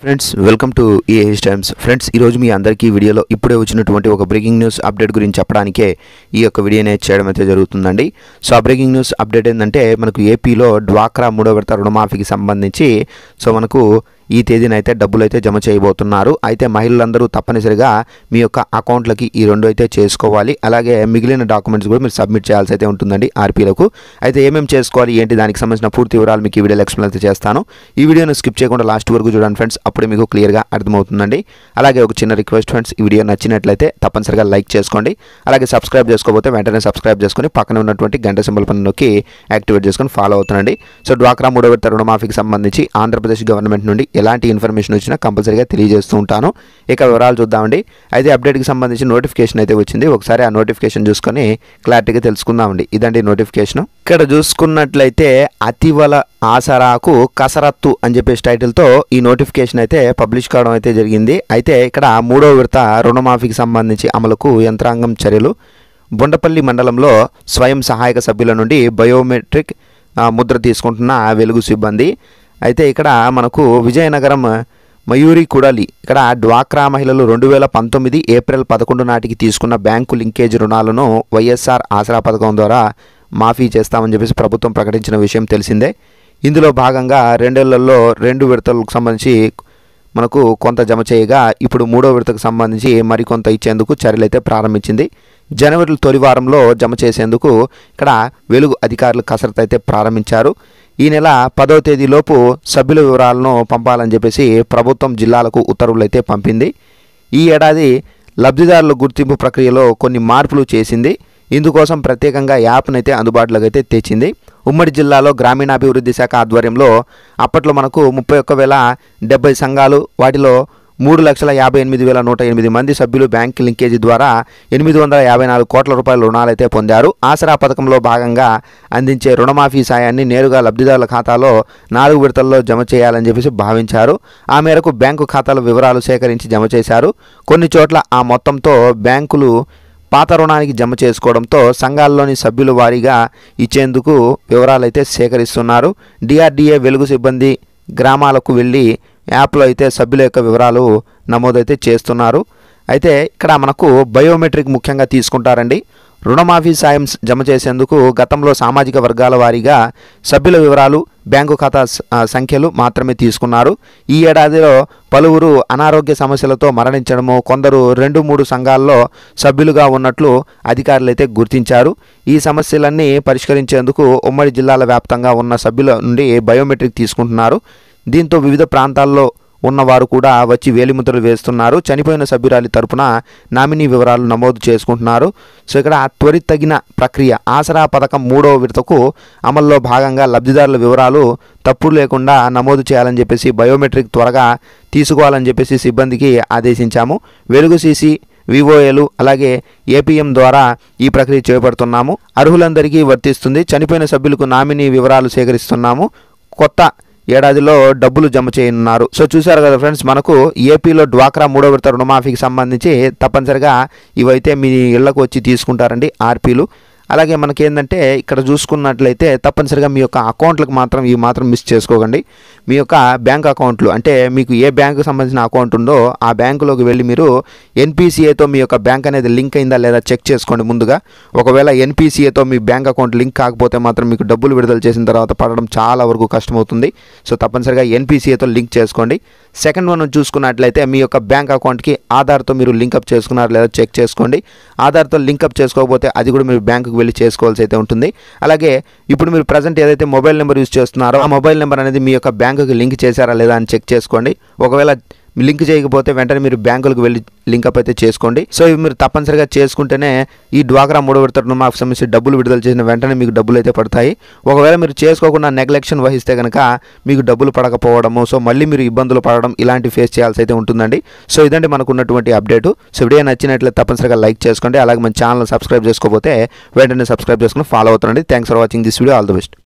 friends welcome to A H Times friends ఈరోజు మీ అందరికీ ఈ వీడియోలో ఇప్పుడే వచ్చినటువంటి ఒక బ్రేకింగ్ న్యూస్ అప్డేట్ గురించి చెప్పడానికే ఈ యొక్క వీడియోని చేయడం అయితే జరుగుతుందండి సో ఆ బ్రేకింగ్ న్యూస్ అప్డేట్ ఏంటంటే మనకు ఏపీలో డ్వాక్రా మూడో విడత రుణమాఫీకి సంబంధించి సో మనకు ఈ తేదీన అయితే డబ్బులు అయితే జమ చేయబోతున్నారు అయితే మహిళలందరూ తప్పనిసరిగా మీ యొక్క అకౌంట్లకి ఈ రెండు అయితే చేసుకోవాలి అలాగే మిగిలిన డాక్యుమెంట్స్ కూడా మీరు సబ్మిట్ చేయాల్సి అయితే ఉంటుందండి ఆర్పీలకు అయితే ఏమేమి చేసుకోవాలి ఏంటి దానికి సంబంధించిన పూర్తి వివరాలు మీకు ఈ వీడియోలో ఎక్స్ప్లెయిన్ అయితే చేస్తాను ఈ వీడియోను స్కిప్ చేయకుండా లాస్ట్ వరకు చూడండి ఫ్రెండ్స్ అప్పుడే మీకు క్లియర్గా అర్థమవుతుందండి అలాగే ఒక చిన్న రిక్వెస్ట్ ఫ్రెండ్స్ ఈ వీడియో నచ్చినట్లయితే తప్పనిసరిగా లైక్ చేసుకోండి అలాగే సబ్స్క్రైబ్ చేసుకోకపోతే వెంటనే సబ్స్క్రైబ్ చేసుకొని పక్కన ఉన్నటువంటి గంట సింబల్ పని నొక్కి యాక్టివేట్ చేసుకొని ఫాలో అవుతుండండి సో డ్వాక్రా మూడో విడత రుణమాఫీకి సంబంధించి ఆంధ్రప్రదేశ్ గవర్నమెంట్ నుండి ఎలాంటి ఇన్ఫర్మేషన్ వచ్చినా కంపల్సరీగా తెలియజేస్తూ ఉంటాను ఇక వివరాలు చూద్దామండి అయితే అప్డేట్కి సంబంధించి నోటిఫికేషన్ అయితే వచ్చింది ఒకసారి ఆ నోటిఫికేషన్ చూసుకొని క్లారిటీగా తెలుసుకుందామండి ఇదండి నోటిఫికేషన్ ఇక్కడ చూసుకున్నట్లయితే అతివల ఆసరాకు కసరత్తు అని చెప్పేసి టైటిల్తో ఈ నోటిఫికేషన్ అయితే పబ్లిష్ కావడం అయితే జరిగింది అయితే ఇక్కడ మూడో విడత రుణమాఫీకి సంబంధించి అమలుకు యంత్రాంగం చర్యలు బొండపల్లి మండలంలో స్వయం సహాయక సభ్యుల నుండి బయోమెట్రిక్ ఆ, ముద్ర తీసుకుంటున్న వెలుగు సిబ్బంది అయితే ఇక్కడ మనకు విజయనగరం మయూరి కుడలి ఇక్కడ డ్వాక్రా మహిళలు రెండు వేల పంతొమ్మిది ఏప్రిల్ పదకొండు నాటికి తీసుకున్న బ్యాంకు లింకేజ్ రుణాలను వైఎస్ఆర్ ఆసరా పథకం ద్వారా మాఫీ చేస్తామని చెప్పేసి ప్రభుత్వం ప్రకటించిన విషయం తెలిసిందే ఇందులో భాగంగా రెండేళ్లలో రెండు విడతలకు సంబంధించి మనకు కొంత జమ చేయగా ఇప్పుడు మూడో విడతకు సంబంధించి మరికొంత ఇచ్చేందుకు చర్యలు అయితే ప్రారంభించింది జనవరి తొలి వారంలో జమ చేసేందుకు ఇక్కడ వెలుగు అధికారులు కసరత్తు అయితే ప్రారంభించారు ఈ నెల పదవ తేదీలోపు సభ్యుల వివరాలను పంపాలని చెప్పేసి ప్రభుత్వం జిల్లాలకు ఉత్తర్వులు అయితే పంపింది ఈ ఏడాది లబ్ధిదారుల గుర్తింపు ప్రక్రియలో కొన్ని మార్పులు చేసింది ఇందుకోసం ప్రత్యేకంగా యాప్ను అయితే అందుబాటులోకి అయితే తెచ్చింది ఉమ్మడి జిల్లాలో గ్రామీణాభివృద్ధి శాఖ ఆధ్వర్యంలో అప్పట్లో మనకు ముప్పై ఒక్క వేల డెబ్బై సంఘాలు వాటిలో మూడు లక్షల యాభై ఎనిమిది వేల నూట ఎనిమిది మంది సభ్యులు బ్యాంక్ లింకేజీ ద్వారా ఎనిమిది వందల యాభై నాలుగు కోట్ల రూపాయల రుణాలైతే పొందారు ఆసరా పథకంలో భాగంగా అందించే రుణమాఫీ సాయాన్ని నేరుగా లబ్ధిదారుల ఖాతాలో నాలుగు విడతల్లో జమ చేయాలని చెప్పేసి భావించారు ఆ మేరకు బ్యాంకు ఖాతాల వివరాలు సేకరించి జమ చేశారు కొన్ని చోట్ల ఆ మొత్తంతో బ్యాంకులు పాత రుణానికి జమ చేసుకోవడంతో సంఘాల్లోని సభ్యుల వారీగా ఇచ్చేందుకు వివరాలైతే సేకరిస్తున్నారు డిఆర్డీఏ వెలుగు సిబ్బంది గ్రామాలకు వెళ్ళి యాప్లో అయితే సభ్యుల యొక్క వివరాలు నమోదైతే చేస్తున్నారు అయితే ఇక్కడ మనకు బయోమెట్రిక్ ముఖ్యంగా తీసుకుంటారండి రుణమాఫీ సాయం స- జమ చేసేందుకు గతంలో సామాజిక వర్గాల వారీగా సభ్యుల వివరాలు బ్యాంకు ఖాతా స- ఆ, సంఖ్యలు మాత్రమే తీసుకున్నారు ఈ ఏడాదిలో పలువురు అనారోగ్య సమస్యలతో మరణించడము కొందరు రెండు మూడు సంఘాల్లో సభ్యులుగా ఉన్నట్లు అధికారులు అయితే గుర్తించారు ఈ సమస్యలన్నీ పరిష్కరించేందుకు ఉమ్మడి జిల్లాల వ్యాప్తంగా ఉన్న సభ్యుల నుండి బయోమెట్రిక్ తీసుకుంటున్నారు దీంతో వివిధ ప్రాంతాల్లో ఉన్నవారు కూడా వచ్చి వేలిముద్రలు వేస్తున్నారు చనిపోయిన సభ్యురాలి తరపున నామినీ వివరాలు నమోదు చేసుకుంటున్నారు సో ఇక్కడ త్వరితగిన ప్రక్రియ ఆసరా పథకం మూడవ విడతకు అమల్లో భాగంగా లబ్ధిదారుల వివరాలు తప్పులు లేకుండా నమోదు చేయాలని చెప్పేసి బయోమెట్రిక్ త్వరగా తీసుకోవాలని చెప్పేసి సిబ్బందికి ఆదేశించాము వెలుగు సీసీ వివోఏలు అలాగే ఏపీఎం ద్వారా ఈ ప్రక్రియ చేపడుతున్నాము అర్హులందరికీ వర్తిస్తుంది చనిపోయిన సభ్యులకు నామినీ వివరాలు సేకరిస్తున్నాము కొత్త ఏడాదిలో డబ్బులు జమ చేయనున్నారు సో చూసారు కదా ఫ్రెండ్స్ మనకు ఏపీలో డ్వాక్రా మూడో విడత రుణమాఫీకి సంబంధించి తప్పనిసరిగా ఇవైతే మీ ఇళ్లకు వచ్చి తీసుకుంటారండి ఆర్పీలు అలాగే మనకేంటంటే ఇక్కడ చూసుకున్నట్లయితే తప్పనిసరిగా మీ యొక్క అకౌంట్లకు మాత్రం ఇవి మాత్రం మిస్ చేసుకోకండి మీ యొక్క బ్యాంక్ అకౌంట్లు అంటే మీకు ఏ బ్యాంకు సంబంధించిన అకౌంట్ ఉందో ఆ బ్యాంకులోకి వెళ్ళి మీరు ఎన్పిసిఏతో మీ యొక్క బ్యాంక్ అనేది లింక్ అయిందా లేదా చెక్ చేసుకోండి ముందుగా ఒకవేళ ఎన్పిసిఏతో మీ బ్యాంక్ అకౌంట్ లింక్ కాకపోతే మాత్రం మీకు డబ్బులు విడుదల చేసిన తర్వాత పడడం చాలా వరకు కష్టమవుతుంది సో తప్పనిసరిగా ఎన్పిసిఏతో లింక్ చేసుకోండి సెకండ్ వన్ చూసుకున్నట్లయితే మీ యొక్క బ్యాంక్ అకౌంట్కి ఆధార్తో మీరు లింకప్ చేసుకున్నారు లేదా చెక్ చేసుకోండి ఆధార్తో లింకప్ చేసుకోకపోతే అది కూడా మీరు బ్యాంకుకి వెళ్ళి చేసుకోవాల్సి అయితే ఉంటుంది అలాగే ఇప్పుడు మీరు ప్రజెంట్ ఏదైతే మొబైల్ నెంబర్ యూజ్ చేస్తున్నారో ఆ మొబైల్ నెంబర్ అనేది మీ యొక్క బ్యాంకుకి లింక్ చేశారా లేదా అని చెక్ చేసుకోండి ఒకవేళ లింక్ చేయకపోతే వెంటనే మీరు బ్యాంకులకు వెళ్ళి లింకప్ అయితే చేసుకోండి సో ఇవి మీరు తప్పనిసరిగా చేసుకుంటేనే ఈ డ్వాక్రా మూడో విడత రుణమాఫీ సంబంధించి డబ్బులు విడుదల చేసిన వెంటనే మీకు డబ్బులు అయితే పడతాయి ఒకవేళ మీరు చేసుకోకుండా నెగ్లెక్షన్ వహిస్తే కనుక మీకు డబ్బులు పడకపోవడము సో మళ్ళీ మీరు ఇబ్బందులు పడడం ఇలాంటి ఫేస్ చేయాల్సి అయితే ఉంటుందండి సో ఇదండి మనకు ఉన్నటువంటి అప్డేట్ సో వీడియో నచ్చినట్లయితే తప్పనిసరిగా లైక్ చేసుకోండి అలాగే మన ఛానల్ సబ్స్క్రైబ్ చేసుకోకపోతే వెంటనే సబ్స్క్రైబ్ చేసుకుని ఫాలో అవుతుండండి thanks for watching this video all the best